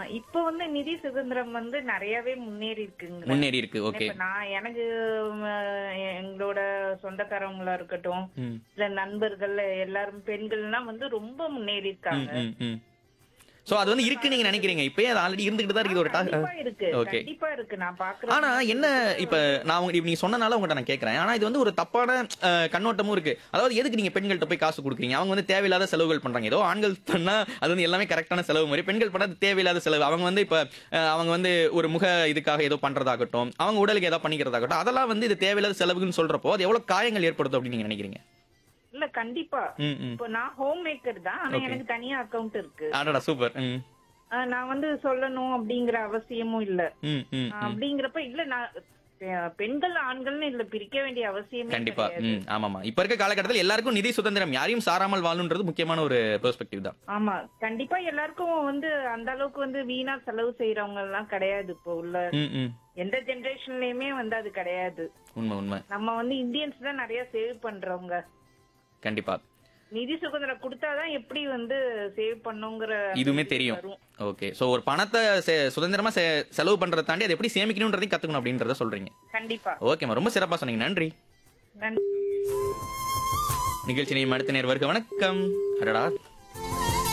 இப்ப வந்து நிதி சுதந்திரம் வந்து நிறையவே முன்னேறி இருக்குங்க முன்னேறி இருக்கு ஓகே இப்ப நான் எனக்கு ம், எங்களோட சொந்தக்காரங்களா இருக்கட்டும் ம் இல்ல நண்பர்கள் எல்லாரும் பெண்கள்லாம் வந்து ரொம்ப முன்னேறி இருக்காங்க ம் ம் சோ அது வந்து இருக்கு நீங்க நினைக்கிறீங்க இப்பயே அது ஆல்ரெடி இருந்துகிட்டு தான் இருக்குது ஒரு கண்டிப்பா டா- இருக்கு Okay. கண்டிப்பா இருக்கு நான் பாக்குறேன் ஆனா என்ன இப்ப நான் உங்க இப்ப நீங்க சொன்னனால உங்கள்ட்ட நான் கேக்குறேன் ஆனா இது வந்து ஒரு தப்பான அஹ், கண்ணோட்டமும் இருக்கு அதாவது எதுக்கு நீங்க பெண்கள்ட்ட போய் காசு கொடுக்குறீங்க அவங்க வந்து தேவையில்லாத செலவுகள் பண்றாங்க ஏதோ ஆண்கள் பண்ணா அது வந்து எல்லாமே கரெக்டான செலவு மாதிரி பெண்கள் பண்ணா அது தேவையில்லாத செலவு அவங்க வந்து இப்ப அஹ், அவங்க வந்து ஒரு முக இதுக்காக ஏதோ பண்றதாகட்டும் அவங்க உடலுக்கு ஏதோ பண்ணிக்கிறதாகட்டும் அதெல்லாம் வந்து இது தேவையில்லாத செலவுன்னு சொல்றப்போ அது எவ்வளவு காயங்கள் ஏற்படுத்தும் அப்படின்னு நீங்க நினைக்கிறீங்க இல்ல கண்டிப்பா ம் ம் இப்போ நான் ஹோம் மேக்கர் தான் ஆனா Okay. எனக்கு தனியா அக்கவுண்ட் இருக்கு ஆடாடா சூப்பர் ம் ஆஹ் நான் வந்து சொல்லணும் அப்படிங்கிற அவசியமும் இல்ல ம் ம் ஆஹ் அப்படிங்கிறப்ப இல்ல நான் பெ- பெண்கள் ஆண்கள்னு இல்ல பிரிக்க வேண்டிய அவசியமே கண்டிப்பா கிடையாது. ம் ஆமாமா இப்ப இருக்க காலகட்டத்தில் எல்லாருக்கும் நிதி சுதந்திரம் யாரையும் சாராமல் வாழணுன்றது முக்கியமான ஒரு பெர்ஸ்பெக்டிவ் தான் ஆமா கண்டிப்பா எல்லாருக்கும் வந்து அந்த அளவுக்கு வந்து வீணா செலவு செய்யறவங்க எல்லாம் கிடையாது இப்போ உள்ள ம் ம் எந்த ஜெனரேஷன்லயுமே வந்து அது கிடையாது உண்மை உண்மை நம்ம வந்து இந்தியன்ஸ் தான் நிறைய சேவ் பண்றவங்க கண்டிப்பா நிதி சுதந்திரம் கொடுத்தாதான் எப்படி வந்து சேவ் பண்ணுங்கிற இதுவுமே தெரியும் வரும். ஓகே சோ ஒரு பணத்தை செ- சுதந்திரமா செ- செலவு பண்றதை தாண்டி அதை எப்படி சேமிக்கணும்ன்றதையும் கத்துக்கணும் அப்படின்றத சொல்றீங்க கண்டிப்பா ஓகேம்மா ரொம்ப சிறப்பா சொன்னீங்க நன்றி நன்றி நிகழ்ச்சி நீ அடுத்த நேர் வருக வணக்கம் அடடா